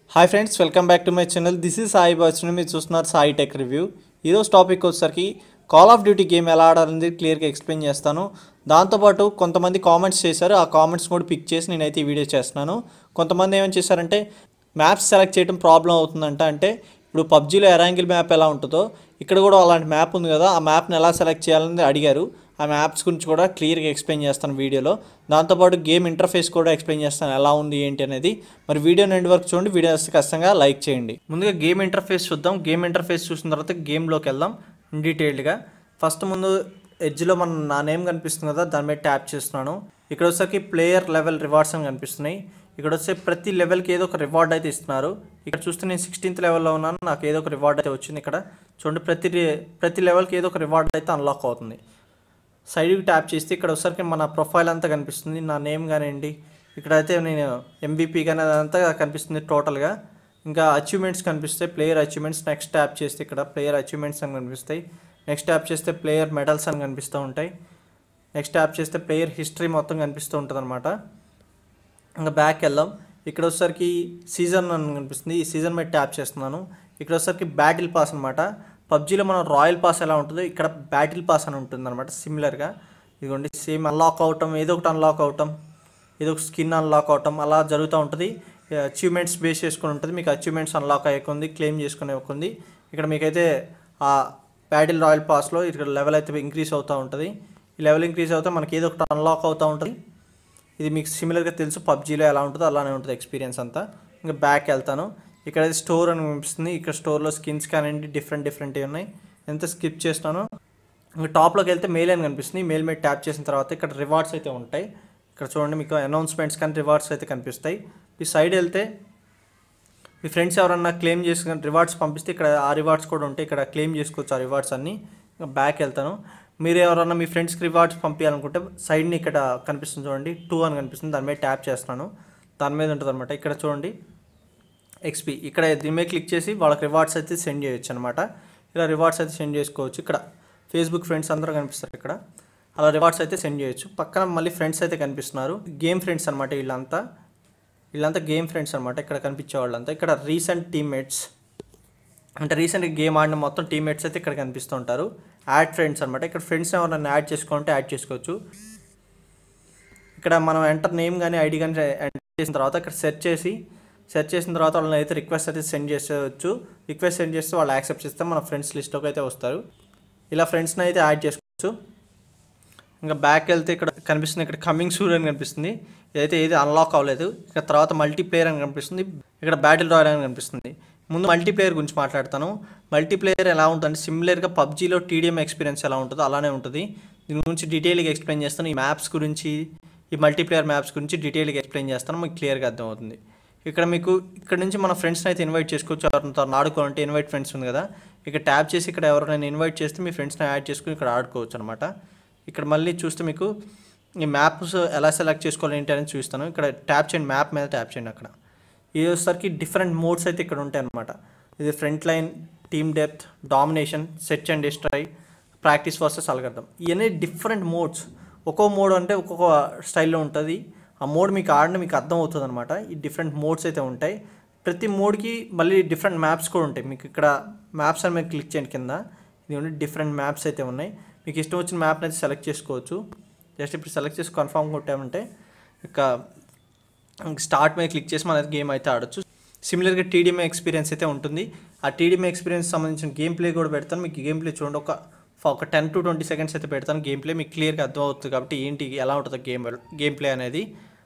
Hi friends welcome back to my channel this is Sai బాచ్ని మీరు చూస్తున్నారు సాయి టెక్ రివ్యూ ఈరోజు టాపిక్ వచ్చేసరికి కాల్ ఆఫ్ డ్యూటీ గేమ్ ఎలా ఆడాలనేది క్లియర్గా ఎక్స్ప్లెయిన్ చేస్తాను దాంతోపాటు కొంతమంది కామెంట్స్ చేశారు ఆ కామెంట్స్ కూడా పిక్ చేసి నేనైతే ఈ వీడియో చేస్తున్నాను కొంతమంది ఏమని చేశారంటే మ్యాప్స్ సెలెక్ట్ చేయడం ప్రాబ్లం అవుతుందంట అంటే ఇప్పుడు పబ్జీలో ఎరాంగిల్ మ్యాప్ ఎలా ఉంటుందో ఇక్కడ కూడా అలాంటి మ్యాప్ ఉంది కదా ఆ మ్యాప్ని ఎలా సెలెక్ట్ చేయాలని అడిగారు ఆ మ్యాప్స్ గురించి కూడా క్లియర్గా ఎక్స్ప్లెయిన్ చేస్తాను వీడియోలో దాంతోపాటు గేమ్ ఇంటర్ఫేస్ కూడా ఎక్స్ప్లెయిన్ చేస్తాను ఎలా ఉంది ఏంటి అనేది మరి వీడియో ఎండ్ వరకు చూడండి వీడియో వస్తే ఖచ్చితంగా లైక్ చేయండి ముందుగా గేమ్ ఇంటర్ఫేస్ చూద్దాం గేమ్ ఇంటర్ఫేస్ చూసిన తర్వాత గేమ్లోకి వెళ్దాం డీటెయిల్డ్గా ఫస్ట్ ముందు ఎడ్జ్లో మన నా నేమ్ కనిపిస్తుంది కదా దాని మీద ట్యాప్ చేస్తున్నాను ఇక్కడ వచ్చేసరికి ప్లేయర్ లెవెల్ రివార్డ్స్ అని కనిపిస్తున్నాయి ఇక్కడ వచ్చే ప్రతి లెవెల్కి ఏదో ఒక రివార్డ్ అయితే ఇస్తున్నారు ఇక్కడ చూస్తే నేను సిక్స్టీన్త్ లెవెల్లో ఉన్నాను నాకు ఏదో ఒక రివార్డ్ అయితే వచ్చింది ఇక్కడ చూడండి ప్రతి ప్రతి లెవెల్కి ఏదో ఒక రివార్డ్ అయితే అన్లాక్ అవుతుంది సైడ్కి ట్యాప్ చేస్తే ఇక్కడ వచ్చేసరికి మన ప్రొఫైల్ అంతా కనిపిస్తుంది నా నేమ్ కానివ్వండి ఇక్కడైతే నేను ఎంబీపీ కానీ అదంతా కనిపిస్తుంది టోటల్గా ఇంకా అచీవ్మెంట్స్ కనిపిస్తాయి ప్లేయర్ అచీవ్మెంట్స్ నెక్స్ట్ ట్యాప్ చేస్తే ఇక్కడ ప్లేయర్ అచీవ్మెంట్స్ అని కనిపిస్తాయి నెక్స్ట్ ట్యాప్ చేస్తే ప్లేయర్ మెడల్స్ అని కనిపిస్తూ ఉంటాయి నెక్స్ట్ ట్యాప్ చేస్తే ప్లేయర్ హిస్టరీ మొత్తం కనిపిస్తూ ఉంటుంది అనమాట ఇంకా బ్యాక్ వెళ్దాం ఇక్కడ వచ్చేసరికి సీజన్ అని కనిపిస్తుంది ఈ సీజన్ మీద ట్యాప్ చేస్తున్నాను ఇక్కడ వచ్చేసరికి బ్యాటిల్ పాస్ అనమాట పబ్జీలో మనం రాయల్ పాస్ ఎలా ఉంటుందో ఇక్కడ బ్యాటిల్ పాస్ అని ఉంటుంది అనమాట సిమిలర్గా ఇదిగోండి సేమ్ అన్లాక్ అవటం ఏదో ఒకటి అన్లాక్ అవటం ఏదో ఒక స్కిన్ అన్లాక్ అవటం అలా జరుగుతూ ఉంటుంది అచీవ్మెంట్స్ బేస్ చేసుకుని ఉంటుంది మీకు అచీవ్మెంట్స్ అన్లాక్ అయ్యకుంది క్లెయిమ్ చేసుకునే ఉంది ఇక్కడ మీకైతే ఆ బ్యాటిల్ రాయల్ పాస్లో ఇక్కడ లెవెల్ అయితే ఇంక్రీజ్ అవుతూ ఉంటుంది ఈ లెవెల్ ఇంక్రీజ్ అవుతే మనకి ఏదో ఒకటి అన్లాక్ అవుతూ ఉంటుంది ఇది మీకు సిమిలర్గా తెలుసు పబ్జీలో ఎలా ఉంటుందో అలానే ఉంటుంది ఎక్స్పీరియన్స్ అంతా ఇంకా బ్యాక్ వెళ్తాను ఇక్కడ స్టోర్ అని కనిపిస్తుంది ఇక్కడ స్టోర్లో స్కిన్స్ కానివ్వండి డిఫరెంట్ డిఫరెంట్ ఉన్నాయి ఎంత స్కిప్ చేస్తానో ఇంకా టాప్లోకి వెళ్తే మెయిల్ అని కనిపిస్తుంది మెయిల్ మీద ట్యాప్ చేసిన తర్వాత ఇక్కడ రివార్డ్స్ అయితే ఉంటాయి ఇక్కడ చూడండి మీకు అనౌన్స్మెంట్స్ కానీ రివార్డ్స్ అయితే కనిపిస్తాయి ఈ సైడ్ వెళ్తే మీ ఫ్రెండ్స్ ఎవరన్నా క్లెయిమ్ చేసుకుని రివార్డ్స్ పంపిస్తే ఇక్కడ ఆ రివార్డ్స్ కూడా ఉంటాయి ఇక్కడ క్లెయిమ్ చేసుకోవచ్చు ఆ రివార్డ్స్ అన్ని ఇంకా బ్యాక్ వెళ్తాను మీరు ఎవరన్నా మీ ఫ్రెండ్స్కి రివార్డ్స్ పంపించాలనుకుంటే సైడ్ని ఇక్కడ కనిపిస్తుంది చూడండి టూ అని కనిపిస్తుంది దాని మీద ట్యాప్ చేస్తున్నాను దాని మీద ఉంటుంది అనమాట ఇక్కడ చూడండి ఎక్స్పీ ఇక్కడ దీని మీద క్లిక్ చేసి వాళ్ళకి రివార్డ్స్ అయితే సెండ్ చేయొచ్చు అనమాట ఇలా రివార్డ్స్ అయితే సెండ్ చేసుకోవచ్చు ఇక్కడ ఫేస్బుక్ ఫ్రెండ్స్ అందరూ కనిపిస్తారు ఇక్కడ అలా రివార్డ్స్ అయితే సెండ్ చేయొచ్చు పక్కన మళ్ళీ ఫ్రెండ్స్ అయితే కనిపిస్తున్నారు గేమ్ ఫ్రెండ్స్ అనమాట వీళ్ళంతా వీళ్ళంతా గేమ్ ఫ్రెండ్స్ అనమాట ఇక్కడ కనిపించే వాళ్ళంతా ఇక్కడ రీసెంట్ టీమ్మేట్స్ అంటే రీసెంట్గా గేమ్ ఆడిన మొత్తం టీమ్మేట్స్ అయితే ఇక్కడ కనిపిస్తూ ఉంటారు యాడ్ ఫ్రెండ్స్ అనమాట ఇక్కడ ఫ్రెండ్స్ ఎవరైనా యాడ్ చేసుకోవాలంటే యాడ్ చేసుకోవచ్చు ఇక్కడ మనం ఎంటర్ నేమ్ కానీ ఐడి కానీ ఎంటర్ చేసిన తర్వాత ఇక్కడ సెర్చ్ చేసి సెర్చ్ చేసిన తర్వాత వాళ్ళని అయితే రిక్వెస్ట్ అయితే సెండ్ చేసేవచ్చు రిక్వెస్ట్ సెండ్ చేస్తే వాళ్ళు యాక్సెప్ట్ చేస్తే మన ఫ్రెండ్స్ లిస్ట్లోకి అయితే వస్తారు ఇలా ఫ్రెండ్స్ని అయితే యాడ్ చేసుకోవచ్చు ఇంకా బ్యాక్ వెళ్తే ఇక్కడ కనిపిస్తుంది ఇక్కడ కమింగ్ సూర్ అని కనిపిస్తుంది ఇదైతే ఏది అన్లాక్ అవ్వలేదు ఇక్కడ తర్వాత మల్టీప్లేయర్ అని కనిపిస్తుంది ఇక్కడ బ్యాటిల్ రాయల్ అని కనిపిస్తుంది ముందు మల్టీప్లేయర్ గురించి మాట్లాడతాను మల్టీప్లేయర్ ఎలా ఉంటుందంటే సిమిలర్గా పబ్జీలో టీడీఎం ఎక్స్పీరియన్స్ ఎలా ఉంటుందో అలానే ఉంటుంది దీని గురించి డీటెయిల్గా ఎక్స్ప్లెయిన్ చేస్తాను ఈ మ్యాప్స్ గురించి ఈ మల్టీప్లేయర్ మ్యాప్స్ గురించి డీటెయిల్గా ఎక్స్ప్లెయిన్ చేస్తాను మీకు క్లియర్గా అర్థమవుతుంది ఇక్కడ మీకు ఇక్కడ నుంచి మన ఫ్రెండ్స్ని అయితే ఇన్వైట్ చేసుకోవచ్చు ఎవరితో ఆడుకోవాలంటే ఇన్వైట్ ఫ్రెండ్స్ ఉంది కదా ఇక్కడ ట్యాప్ చేసి ఇక్కడ ఎవరైనా ఇన్వైట్ చేస్తే మీ ఫ్రెండ్స్ని యాడ్ చేసుకుని ఇక్కడ ఆడుకోవచ్చు అనమాట ఇక్కడ మళ్ళీ చూస్తే మీకు ఈ మ్యాప్స్ ఎలా సెలెక్ట్ చేసుకోవాలి ఏంటి అనేది చూస్తాను ఇక్కడ ట్యాప్ చేయండి మ్యాప్ మీద ట్యాప్ చేయండి అక్కడ ఇది వచ్చేసరికి డిఫరెంట్ మోడ్స్ అయితే ఇక్కడ ఉంటాయి అనమాట ఇది ఫ్రంట్ లైన్ టీమ్ డెప్త్ domination search and destroy practice versus అలగర్థం ఇవన్నీ డిఫరెంట్ మోడ్స్ ఒక్కో మోడ్ అంటే ఒక్కొక్క స్టైల్లో ఉంటుంది ఆ మోడ్ మీకు ఆడిన మీకు అర్థం అవుతుంది అనమాట ఈ డిఫరెంట్ మోడ్స్ అయితే ఉంటాయి ప్రతి మోడ్కి మళ్ళీ డిఫరెంట్ మ్యాప్స్ కూడా ఉంటాయి మీకు ఇక్కడ మ్యాప్స్ అని మీరు క్లిక్ చేయండి కింద ఇది డిఫరెంట్ మ్యాప్స్ అయితే ఉన్నాయి మీకు ఇష్టం వచ్చిన మ్యాప్ని అయితే సెలెక్ట్ చేసుకోవచ్చు జస్ట్ ఇప్పుడు సెలెక్ట్ చేసి కన్ఫామ్ కొట్టామంటే ఇక స్టార్ట్ మీద క్లిక్ చేసి మన గేమ్ అయితే ఆడొచ్చు సిమిలర్గా టీడీఎంఏ ఎక్స్పీరియన్స్ అయితే ఉంటుంది ఆ టీడీఎంఏ ఎక్స్పీరియన్స్ సంబంధించిన గేమ్ ప్లే కూడా పెడతాను మీకు గేమ్ ప్లే చూడండి ఒక ఒక టెన్ టు ట్వంటీ సెకండ్స్ అయితే పెడతాను గేమ్ ప్లే మీకు క్లియర్గా అర్థం అవుతుంది కాబట్టి ఏంటి ఎలా ఉంటుందో గేమ్ గేమ్ ప్లే అనేది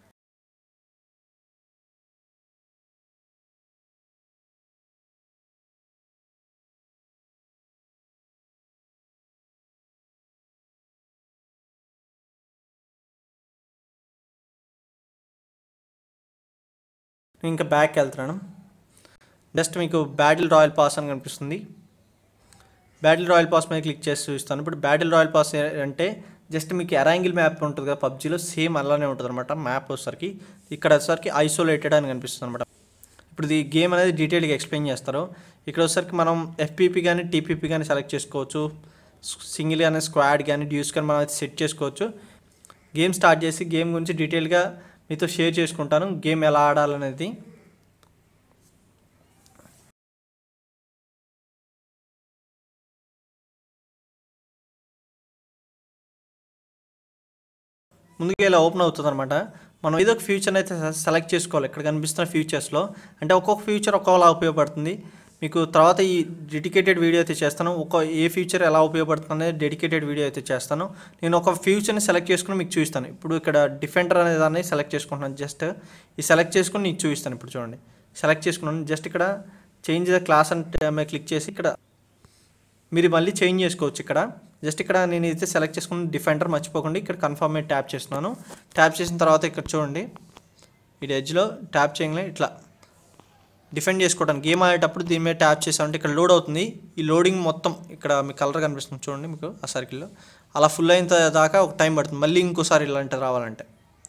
ఇంకా బ్యాక్ వెళ్తున్నాను జస్ట్ మీకు బ్యాటిల్ రాయల్ పాస్ అని కనిపిస్తుంది బ్యాటిల్ రాయల్ పాస్ మీద క్లిక్ చేసి చూస్తాను ఇప్పుడు బ్యాటిల్ రాయల్ పాస్ అంటే జస్ట్ మీకు ఎరాంగిల్ మ్యాప్ ఉంటుంది కదా పబ్జీలో సేమ్ అలానే ఉంటుంది అనమాట మ్యాప్ వచ్చేసరికి ఇక్కడ వచ్చేసరికి ఐసోలేటెడ్ అని కనిపిస్తుంది అనమాట ఇప్పుడు ఈ గేమ్ అనేది డీటెయిల్గా ఎక్స్ప్లెయిన్ చేస్తారు ఇక్కడ వచ్చేసరికి మనం ఎఫ్పీపీ కానీ టీపీపీ కానీ సెలెక్ట్ చేసుకోవచ్చు సింగిల్ కానీ స్క్వాడ్ కానీ డ్యూస్ కానీ మనం అయితే సెట్ చేసుకోవచ్చు గేమ్ స్టార్ట్ చేసి గేమ్ గురించి డీటెయిల్గా మీతో షేర్ చేసుకుంటాను గేమ్ ఎలా ఆడాలనేది ముందుగా ఇలా ఓపెన్ అవుతుంది అనమాట మనం ఏదో ఒక ఫ్యూచర్ని అయితే సెలెక్ట్ చేసుకోవాలి ఇక్కడ కనిపిస్తున్న ఫ్యూచర్స్లో అంటే ఒక్కొక్క ఫ్యూచర్ ఒక్కోలా ఉపయోగపడుతుంది మీకు తర్వాత ఈ డెడికేటెడ్ వీడియో అయితే చేస్తాను ఒక ఏ ఫ్యూచర్ ఎలా ఉపయోగపడుతుంది అనేది డెడికేటెడ్ వీడియో అయితే చేస్తాను నేను ఒక ఫ్యూచర్ని సెలెక్ట్ చేసుకుని మీకు చూపిస్తాను ఇప్పుడు ఇక్కడ డిఫెండర్ అనే దాన్ని సెలెక్ట్ చేసుకుంటున్నాను జస్ట్ ఈ సెలెక్ట్ చేసుకుని నీకు చూపిస్తాను ఇప్పుడు చూడండి సెలెక్ట్ చేసుకున్నాను జస్ట్ ఇక్కడ చేంజ్ ద క్లాస్ అంటే మీద క్లిక్ చేసి ఇక్కడ మీరు మళ్ళీ చేంజ్ చేసుకోవచ్చు ఇక్కడ జస్ట్ ఇక్కడ నేను అయితే సెలెక్ట్ చేసుకున్న డిఫెండర్ మర్చిపోకుండా ఇక్కడ కన్ఫర్మ్ మీద ట్యాప్ చేస్తున్నాను ట్యాప్ చేసిన తర్వాత ఇక్కడ చూడండి ఈ ఎడ్జ్లో ట్యాప్ చేయగానే ఇట్లా డిఫెండ్ చేసుకోవడానికి గేమ్ ఆడేటప్పుడు దీని మీద ట్యాప్ చేసామంటే ఇక్కడ లోడ్ అవుతుంది ఈ లోడింగ్ మొత్తం ఇక్కడ మీ కలర్ కనిపిస్తుంది చూడండి మీకు ఆ సర్కిల్లో అలా ఫుల్ అయిన దాకా ఒక టైం పడుతుంది మళ్ళీ ఇంకోసారి ఇలాంటి రావాలంటే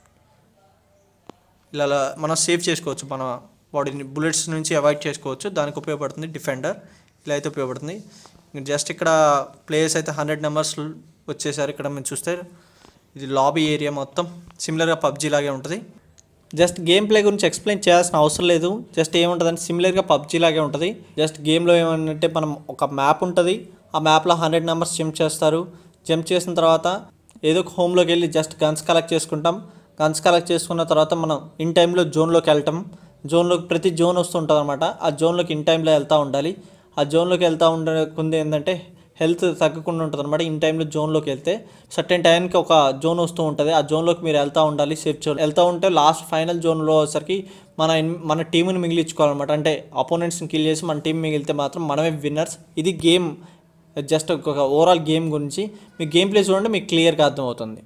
ఇలా మనం సేవ్ చేసుకోవచ్చు మన బాడీని బుల్లెట్స్ నుంచి అవాయిడ్ చేసుకోవచ్చు దానికి ఉపయోగపడుతుంది డిఫెండర్ ఇలా అయితే ఉపయోగపడుతుంది జస్ట్ ఇక్కడ ప్లేయర్స్ అయితే హండ్రెడ్ నెంబర్స్ వచ్చేసారు ఇక్కడ మీరు చూస్తే ఇది లాబీ ఏరియా మొత్తం సిమిలర్గా పబ్జీ లాగే ఉంటుంది జస్ట్ గేమ్ ప్లే గురించి ఎక్స్ప్లెయిన్ చేయాల్సిన అవసరం లేదు జస్ట్ ఏముంటుందంటే సిమిలర్గా పబ్జీ లాగే ఉంటుంది జస్ట్ గేమ్లో ఏమంటే మనం ఒక మ్యాప్ ఉంటుంది ఆ మ్యాప్లో హండ్రెడ్ నెంబర్స్ జంప్ చేస్తారు జంప్ చేసిన తర్వాత ఏదో ఒక హోమ్లోకి వెళ్ళి జస్ట్ గన్స్ కలెక్ట్ చేసుకుంటాం గన్స్ కలెక్ట్ చేసుకున్న తర్వాత మనం ఇన్ టైంలో జోన్లోకి వెళ్ళటం జోన్లోకి ప్రతి జోన్ వస్తుంటుంది అనమాట ఆ జోన్లోకి ఇన్ టైంలో వెళ్తూ ఉండాలి ఆ జోన్లోకి వెళ్తూ ఉండకుంది ఏంటంటే హెల్త్ తగ్గకుండా ఉంటుంది అనమాట ఇన్ టైంలో జోన్లోకి వెళ్తే సర్టెన్ టైంకి ఒక జోన్ వస్తూ ఉంటుంది ఆ జోన్లోకి మీరు వెళ్తూ ఉండాలి సేఫ్ జోన్ వెళ్తూ ఉంటే లాస్ట్ ఫైనల్ జోన్లో వచ్చేసరికి మన ఇన్- మన టీంని మిగిలించుకోవాలన్నమాట అంటే అపోనెంట్స్ని కిల్ చేసి మన టీం మిగిలితే మాత్రం మనమే విన్నర్స్ ఇది గేమ్ జస్ట్ ఒక ఓవరాల్ గేమ్ గురించి మీ గేమ్ ప్లే చూడండి మీకు క్లియర్గా అర్థమవుతుంది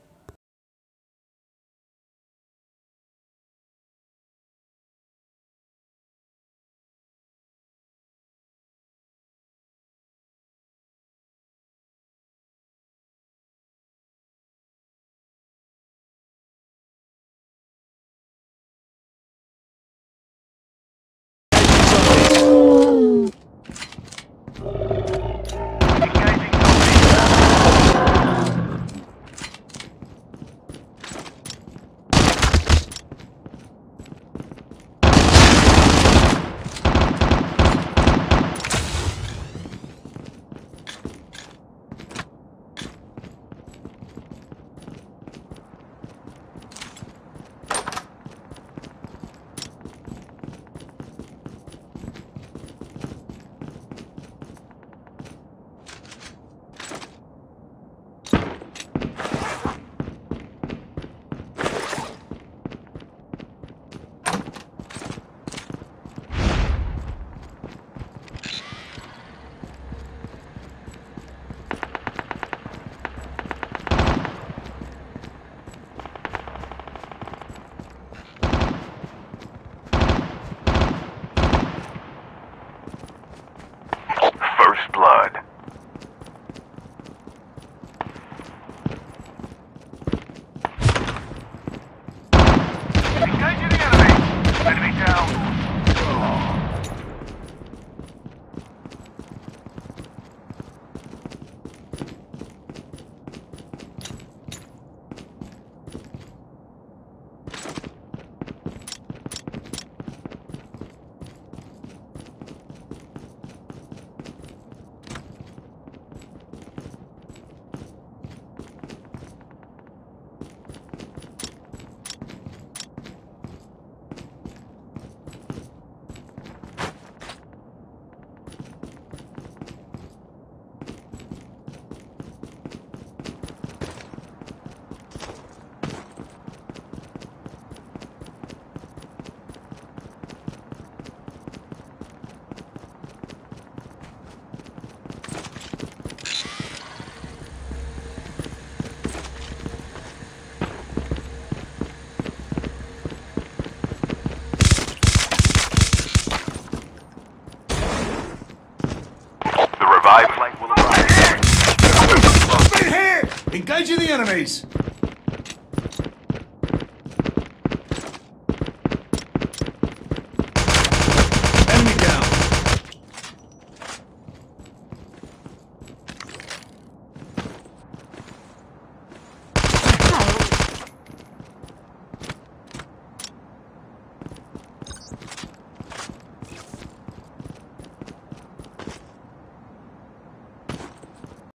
First blood. Engaging the enemy. Enemy down. The revived flight will arrive. Right here! Engaging the enemies!